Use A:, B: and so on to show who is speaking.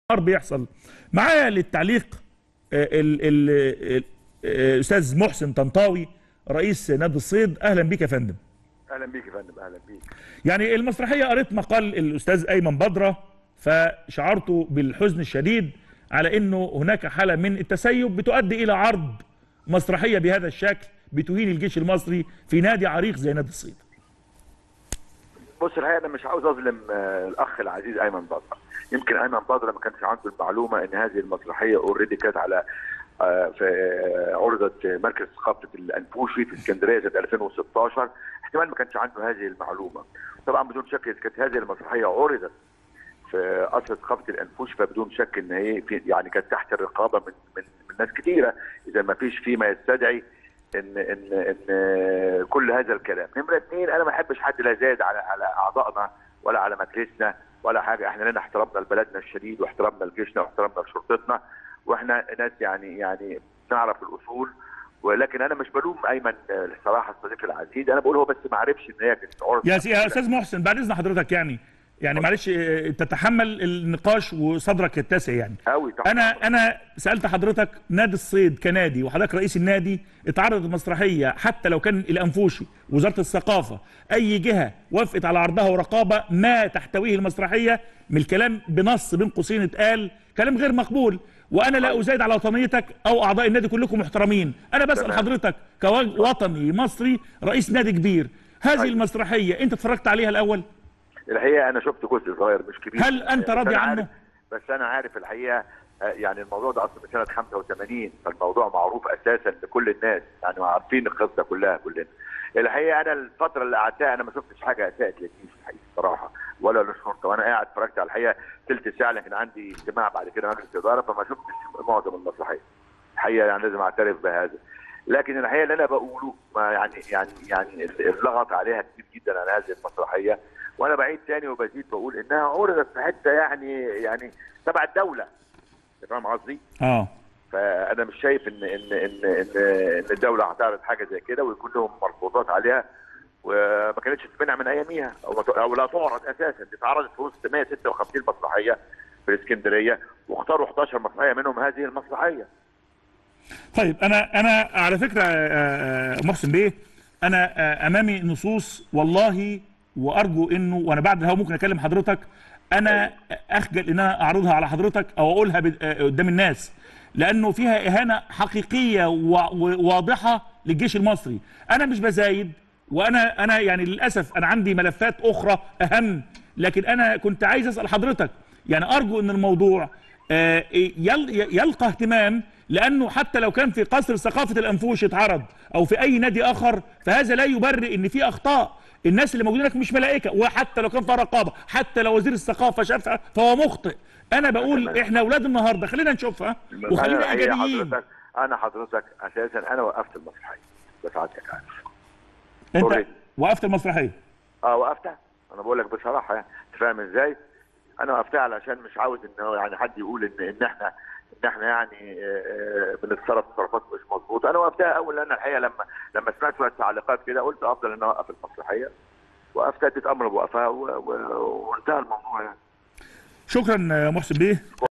A: النهار بيحصل معايا للتعليق آه، ال- ال- ال- آه، استاذ محسن طنطاوي رئيس نادي الصيد اهلا بيك يا فندم
B: اهلا بيك يا فندم اهلا بيك
A: يعني المسرحيه قريت مقال الاستاذ ايمن بدره فشعرت بالحزن الشديد على انه هناك حاله من التسيب بتؤدي الى عرض مسرحيه بهذا الشكل بتهين الجيش المصري في نادي عريق زي نادي الصيد
B: بص الحقيقه انا مش عاوز اظلم آه، الاخ العزيز ايمن بدر يمكن ايمن بدر ما كانش عنده المعلومه ان هذه المسرحيه اوريدي كانت على آه، في آه، عرضت مركز ثقافه الانفوشي في اسكندريه سنه 2016 احتمال ما كانش عنده هذه المعلومه طبعا بدون شك إذا كانت هذه المسرحيه عرضت في قصر ثقافه الانفوش فبدون شك ان هي في يعني كانت تحت الرقابه من من, من ناس كثيره اذا ما فيش فيما يستدعي ان ان ان كل هذا الكلام نمره اثنين انا ما احبش حد لا زايد على على اعضائنا ولا على مجلسنا ولا حاجه احنا لنا احترامنا لبلدنا الشديد واحترامنا لجيشنا واحترامنا لشرطتنا واحنا ناس يعني يعني نعرف الاصول ولكن انا مش بلوم ايمن آه، الصراحه الصديق العزيز انا بقول هو بس ما عرفش ان هي كانت عرض
A: يا سي- يا استاذ محسن بعد اذن حضرتك يعني يعني معلش آه، تتحمل النقاش وصدرك يتسع يعني
B: قوي طبعا
A: انا انا سالت حضرتك نادي الصيد كنادي وحضرتك رئيس النادي اتعرضت مسرحيه حتى لو كان الانفوشي وزاره الثقافه اي جهه وافقت على عرضها ورقابه ما تحتويه المسرحيه من الكلام بنص بين قوسين اتقال كلام غير مقبول وانا لا ازايد على وطنيتك او اعضاء النادي كلكم محترمين انا بسال
B: تمام.
A: حضرتك كوطني مصري رئيس نادي كبير هذه
B: طيب.
A: المسرحيه انت اتفرجت عليها الاول
B: الحقيقه انا شفت جزء صغير مش كبير
A: هل أنت
B: بس
A: راضي
B: أنا
A: عنه؟
B: عارف بس انا عارف الحقيقه آه، يعني الموضوع ده اصلا من سنه 85 فالموضوع معروف اساسا لكل الناس يعني عارفين القصه كلها كلنا الحقيقه انا الفتره اللي قعدتها انا ما شفتش حاجه اساءت للجيش الحقيقه الصراحه ولا للشرطه وانا قاعد اتفرجت على الحقيقه ثلث ساعه لكن عندي اجتماع بعد كده مجلس اداره فما شفتش معظم المسرحيه الحقيقه يعني لازم اعترف بهذا لكن الحقيقه اللي انا بقوله ما يعني يعني يعني اللغط عليها كتير جدا على هذه المسرحيه وانا بعيد تاني وبزيد بقول انها عرضت في حته يعني يعني تبع الدوله أنت فاهم قصدي؟
A: اه
B: فانا مش شايف ان ان ان ان, إن الدوله هتعرض حاجه زي كده ويكون لهم مرفوضات عليها وما كانتش تمنع من اياميها او, ما ت- أو لا تعرض اساسا دي اتعرضت في وسط 156 مسرحيه في الاسكندريه واختاروا 11 مسرحيه منهم هذه المسرحيه
A: طيب انا انا على فكره آه، آه، محسن بيه انا آه، امامي نصوص والله وارجو انه وانا بعد الهوا ممكن اكلم حضرتك انا اخجل ان انا اعرضها على حضرتك او اقولها بد- آه، قدام الناس لانه فيها اهانه حقيقيه و- وواضحه للجيش المصري انا مش بزايد وانا انا يعني للاسف انا عندي ملفات اخرى اهم لكن انا كنت عايز اسال حضرتك يعني ارجو ان الموضوع آه، يل- يلقى اهتمام لانه حتى لو كان في قصر ثقافه الانفوش اتعرض او في اي نادي اخر فهذا لا يبرئ ان في اخطاء الناس اللي موجودين هناك مش ملائكه وحتى لو كان فيها رقابه حتى لو وزير الثقافه شافها فهو مخطئ انا بقول احنا اولاد النهارده خلينا نشوفها
B: أنا
A: وخلينا
B: الحقيقة
A: ايجابيين
B: حضرتك انا حضرتك اساسا انا وقفت المسرحيه بس عادتك عارف
A: انت
B: سوري.
A: وقفت المسرحيه
B: اه وقفتها انا بقول لك بصراحه يعني انت فاهم ازاي؟ انا وقفتها علشان مش عاوز ان هو يعني حد يقول ان ان احنا ان احنا يعني آه، آه، بنتصرف تصرفات مش مظبوطه انا وقفتها اول لان الحقيقه لما لما سمعت شويه تعليقات كده قلت افضل ان أنا اوقف المسرحيه وقفتها اديت امر بوقفها و- و- وانتهى الموضوع يعني
A: شكرا آه، محسن بيه